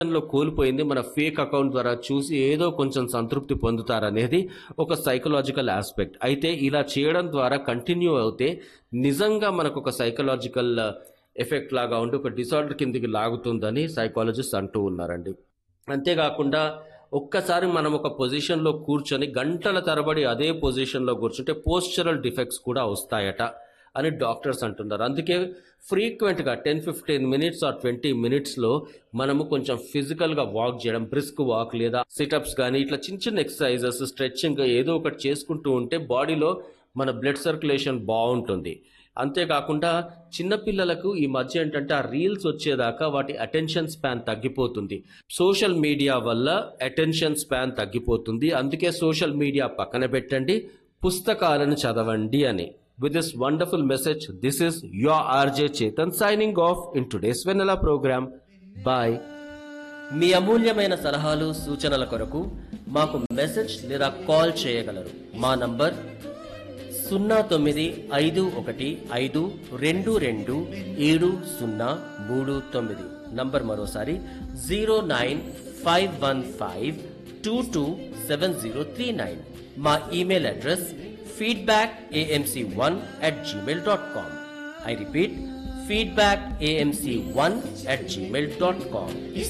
లో కోల్పోయింది మన ఫేక్ అకౌంట్ ద్వారా చూసి ఏదో కొంచెం సంతృప్తి పొందుతారనేది ఒక సైకలాజికల్ ఆస్పెక్ట్ అయితే ఇలా చేయడం ద్వారా కంటిన్యూ అవుతే నిజంగా మనకు ఒక సైకలాజికల్ ఎఫెక్ట్ లాగా ఉండి ఒక డిసార్డర్ కిందికి లాగుతుందని సైకాలజిస్ట్ అంటూ ఉన్నారండి అంతేకాకుండా ఒక్కసారి మనం ఒక పొజిషన్లో కూర్చొని గంటల తరబడి అదే పొజిషన్లో కూర్చుంటే పోస్చరల్ డిఫెక్ట్స్ కూడా వస్తాయట అని డాక్టర్స్ అంటున్నారు అందుకే ఫ్రీక్వెంట్గా ten fifteen minutes or twenty మినిట్స్లో మనము కొంచెం ఫిజికల్గా వాక్ చేయడం బ్రిస్క్ వాక్ లేదా సిటప్స్ కానీ ఇట్లా చిన్న చిన్న ఎక్సర్సైజెస్ స్ట్రెచ్చింగ్ ఏదో ఒకటి చేసుకుంటూ ఉంటే బాడీలో మన బ్లడ్ సర్క్యులేషన్ బాగుంటుంది అంతేకాకుండా చిన్నపిల్లలకు ఈ మధ్య ఏంటంటే ఆ రీల్స్ వచ్చేదాకా వాటి అటెన్షన్ స్పాన్ తగ్గిపోతుంది సోషల్ మీడియా వల్ల అటెన్షన్ స్పాన్ తగ్గిపోతుంది అందుకే సోషల్ మీడియా పక్కన పెట్టండి పుస్తకాలను చదవండి అని with this wonderful message this is your RJ Chetan signing off in today's Vennela programme bye మీ అమూల్యమైన సలహాలు సూచనల కొరకు మాకు మెసేజ్ లేదా కాల్ చేయగలరు మా నంబర్ సున్నా తొమ్మిది ఐదు ఒకటి ఐదు రెండు రెండు ఏడు సున్నా మూడు తొమ్మిది నంబర్ మరోసారి zero nine five one five two two seven zero three nine మా email address feedback AMC one at Gmail dot com I repeat feedback AMC one at Gmail dot com